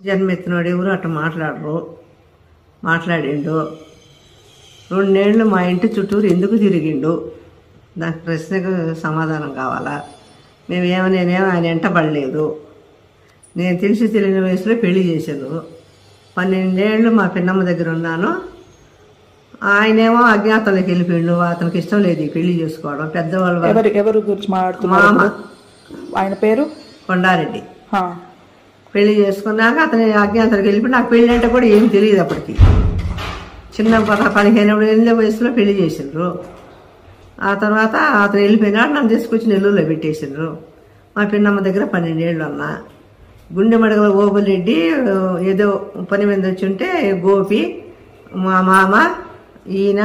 జన్మెత్తినోడు ఎవరు అట్లా మాట్లాడరు మాట్లాడిండు రెండేళ్ళు మా ఇంటి చుట్టూరు ఎందుకు తిరిగిండు దానికి ప్రశ్నకు సమాధానం కావాలా మేమేమో నేనేమో ఆయన వెంట పడలేదు నేను తెలిసి తెలియని వయసులో పెళ్లి చేశాను పన్నెండేళ్ళు మా పిన్నమ్మ దగ్గర ఉన్నాను ఆయనేమో అజ్ఞాతంలోకి వెళ్ళిపోయిండు అతనికి ఇష్టం లేదు ఈ పెళ్లి చేసుకోవడం పెద్దవాళ్ళు వాళ్ళు- ఎవరు ఎవరు గురించి మాట్లాడుతున్నారు మామ ఇప్పుడు? ఆయన పేరు కొండారెడ్డి హా. పెళ్లి చేసుకున్నాక అతని అజ్ఞాతలకు వెళ్ళిపోయి నాకు పెళ్లి అంటే కూడా ఏం తెలియదు అప్పటికి చిన్న పద- పదిహేను ఏళ్ళ వయసులో పెళ్లి చేసిండ్రు ఆ తర్వాత అతను వెళ్ళిపోయినాడు నన్ను తీసుకొచ్చి నెల్లూరులో పెట్టేసిండ్రు మా పిన్నమ్మ దగ్గర పన్నెండేళ్ళు అన్న గుండె మడగల ఓబులెడ్డి ఏదో పని మీద వచ్చి ఉంటే గోపి మా మామ ఈయన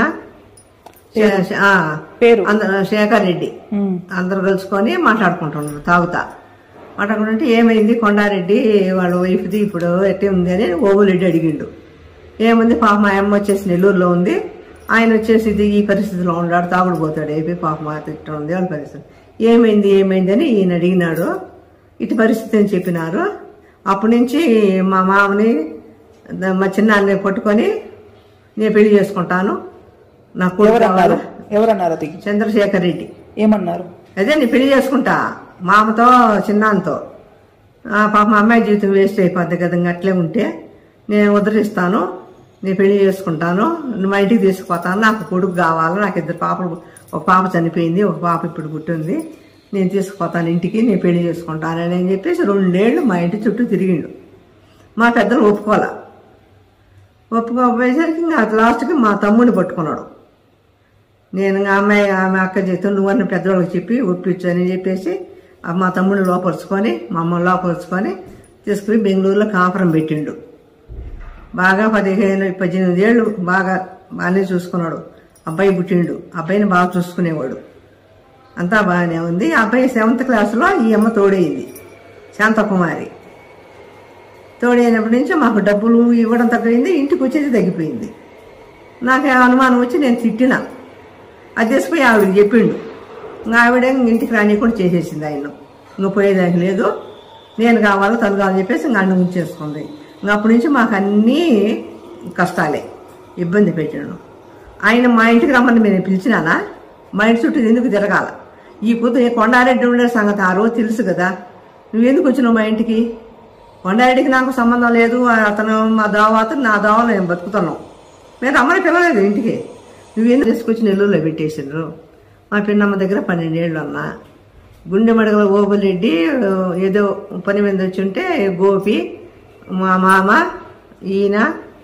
శే- శే- ఆ, పేరు అందరూ శేఖర్ రెడ్డి ఉమ్. అందరు కలుసుకొని మాట్లాడుకుంటున్నారు తాగుతా మాట్లాడుకుంటుంటే ఏమైంది కొండారెడ్డి వాళ్ళ వైఫ్ది ఇప్పుడు ఎట్టే ఉంది అని ఓబులెడ్డి అడిగిండు ఏముంది పాప మా అమ్మ వచ్చేసి నెల్లూరులో ఉంది ఆయన వచ్చేసి ఇది ఈ పరిస్థితిలో ఉన్నాడు తాగుడు పోతాడు అయిపోయి పాప మా తిట్ట ఉంది వాళ్ళ పరిస్థితి ఏమైంది ఏమైంది అని ఈయన అడిగినాడు ఇటు పరిస్థితి అని చెప్పినారు అప్పటి నుంచి మా మామని మా చిన్నాన్ని పట్టుకొని నేను పెళ్లి చేసుకుంటాను నా కొడుకు ఎవరన్నారు కావాలి. ఎవరన్నారు అది చంద్రశేఖర్ రెడ్డి ఏమన్నారు అదే నేను పెళ్లి చేసుకుంటా మామతో చిన్నాన్నతో ఆ పాప మా అమ్మాయి జీవితం వేస్ట్ అయిపోద్ది కదా ఇంక అట్లే ఉంటే నేను ఉద్ధరిస్తాను నేను పెళ్లి చేసుకుంటాను నువ్వు మా ఇంటికి తీసుకుపోతాను నాకు కొడుకు కావాలి నాకు ఇద్దరు పాపలు ఒక పాప చనిపోయింది ఒక పాప ఇప్పుడు పుట్టింది నేను తీసుకుపోతాను ఇంటికి నేను పెళ్లి చేసుకుంటానని అని చెప్పేసి రెండేళ్ళు మా ఇంటి చుట్టూ తిరిగిండు మా పెద్దలు ఒప్పుకోలే ఒప్పుకోపోయేసరికి ఇంకా లాస్ట్కి మా తమ్ముడిని పట్టుకున్నాడు నేను ఇంకా అమ్మాయి ఆమె అక్క చేతో నువ్వన్న పెద్దవాళ్ళకి చెప్పి ఒప్పించు అని చెప్పేసి ఆ మా తమ్ముడిని లోపరుచుకొని మా అమ్మ లోపరుచుకొని తీసుకుని బెంగళూరులో కాపురం పెట్టిండు బాగా పదిహేను పద్దెనిమిది ఏళ్ళు బాగా బాగానే చూసుకున్నాడు అబ్బాయి పుట్టిండు అబ్బాయిని బాగా చూసుకునేవాడు అంతా బాగానే ఉంది ఆ అబ్బాయి సెవెంత్ క్లాస్లో ఈ అమ్మ తోడైంది శాంతకుమారి తోడైనప్పటి నుంచి మాకు డబ్బులు ఇవ్వడం తగ్గింది ఇంటికి వచ్చేది తగ్గిపోయింది నాకు ఆ అనుమానం వచ్చి నేను తిట్టినా అది తీసుకుపోయి ఆవిడకి చెప్పిండు ఇంకా ఆవిడ ఇంటికి రానియకుండా చేసేసింది ఆయన ఇంకా పోయేదానికి లేదు నేను కావాలో తను కావాలని చెప్పేసి ఇంకా అన్న ఉంచేసుకుంది ఇంకా అప్పటి నుంచి మాకు అన్నీ కష్టాలే ఇబ్బంది పెట్టాను ఆయన మా ఇంటికి రమ్మని నేను పిలిచినానా మా ఇంటి చుట్టూ ఎందుకు తిరగాల ఈ పొద్దు ఈ కొండారెడ్డి ఉండే సంగతి ఆ రోజు తెలుసు కదా నువ్వు ఎందుకు వచ్చినావు మా ఇంటికి కొండారెడ్డికి నాకు సంబంధం లేదు అతను మా దావ అతను నా దావలో నేను బతుకుతున్నాం నేను రమ్మని పిలవలేదు ఇంటికి నువ్వు ఎందుకు తీసుకొచ్చి నెల్లూరులో పెట్టేసిండ్రు మా పిన్నమ్మ దగ్గర పన్నెండేళ్ళు అన్న గుండె మడగల ఓబులెడ్డి ఏదో పని మీద వచ్చి ఉంటే గోపి మా మామ ఈయన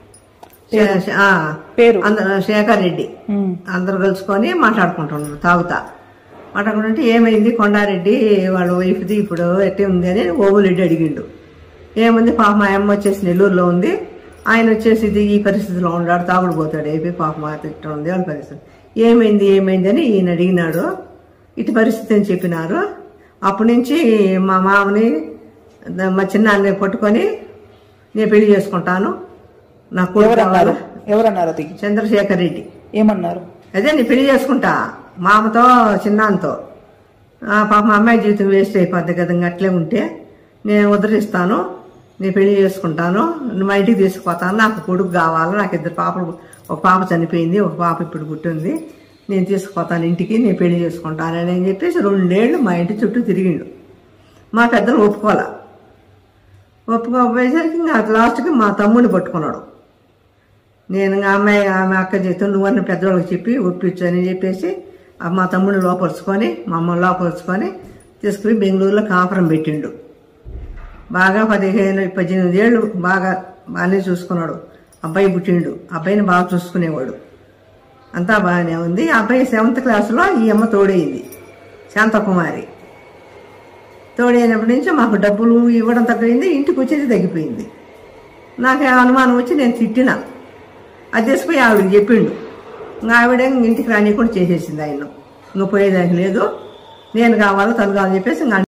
శే- శే- ఆ, పేరు అందరూ శేఖర్ రెడ్డి ఉమ్. అందరు కలుసుకొని మాట్లాడుకుంటున్నారు తాగుతా మాట్లాడుకుంటుంటే ఏమైంది కొండారెడ్డి వాళ్ళ వైఫ్ది ఇప్పుడు ఎట్టే ఉంది అని ఓబులెడ్డి అడిగిండు ఏముంది పాప మా అమ్మ వచ్చేసి నెల్లూరులో ఉంది ఆయన వచ్చేసి ఇది ఈ పరిస్థితిలో ఉన్నాడు తాగుడు పోతాడు అయిపోయి పాప మా తిట్ట ఉంది వాళ్ళ పరిస్థితి ఏమైంది ఏమైంది అని ఈయన అడిగినాడు ఇటు పరిస్థితి అని చెప్పినారు అప్పటి నుంచి మా మామని మా చిన్నాన్ని పట్టుకొని నేను పెళ్లి చేసుకుంటాను నా కొడుకు ఎవరన్నారు కావాలి. ఎవరన్నారు అది చంద్రశేఖర్ రెడ్డి ఏమన్నారు అదే నేను పెళ్లి చేసుకుంటా మామతో చిన్నాన్నతో ఆ పాప మా అమ్మాయి జీవితం వేస్ట్ అయిపోద్ది కదా ఇంక అట్లే ఉంటే నేను ఉద్ధరిస్తాను నేను పెళ్లి చేసుకుంటాను నువ్వు మా ఇంటికి తీసుకుపోతాను నాకు కొడుకు కావాలి నాకు ఇద్దరు పాపలు ఒక పాప చనిపోయింది ఒక పాప ఇప్పుడు పుట్టింది నేను తీసుకుపోతాను ఇంటికి నేను పెళ్లి చేసుకుంటానని అని చెప్పేసి రెండేళ్ళు మా ఇంటి చుట్టూ తిరిగిండు మా పెద్దలు ఒప్పుకోలే ఒప్పుకోపోయేసరికి ఇంకా లాస్ట్కి మా తమ్ముడిని పట్టుకున్నాడు నేను ఇంకా అమ్మాయి ఆమె అక్క చేతో నువ్వన్న పెద్దవాళ్ళకి చెప్పి ఒప్పించు అని చెప్పేసి ఆ మా తమ్ముడిని లోపరుచుకొని మా అమ్మ లోపరుచుకొని తీసుకుని బెంగళూరులో కాపురం పెట్టిండు బాగా పదిహేను పద్దెనిమిది ఏళ్ళు బాగా బాగానే చూసుకున్నాడు అబ్బాయి పుట్టిండు అబ్బాయిని బాగా చూసుకునేవాడు అంతా బాగానే ఉంది ఆ అబ్బాయి సెవెంత్ క్లాస్లో ఈ అమ్మ తోడైంది శాంతకుమారి తోడైనప్పటి నుంచి మాకు డబ్బులు ఇవ్వడం తగ్గింది ఇంటికి వచ్చేది తగ్గిపోయింది నాకు ఆ అనుమానం వచ్చి నేను తిట్టినా అది తీసుకుపోయి ఆవిడకి చెప్పిండు ఇంకా ఆవిడ ఇంటికి రానియకుండా చేసేసింది ఆయన ఇంకా పోయేదానికి లేదు నేను కావాలో తను కావాలని చెప్పేసి ఇంకా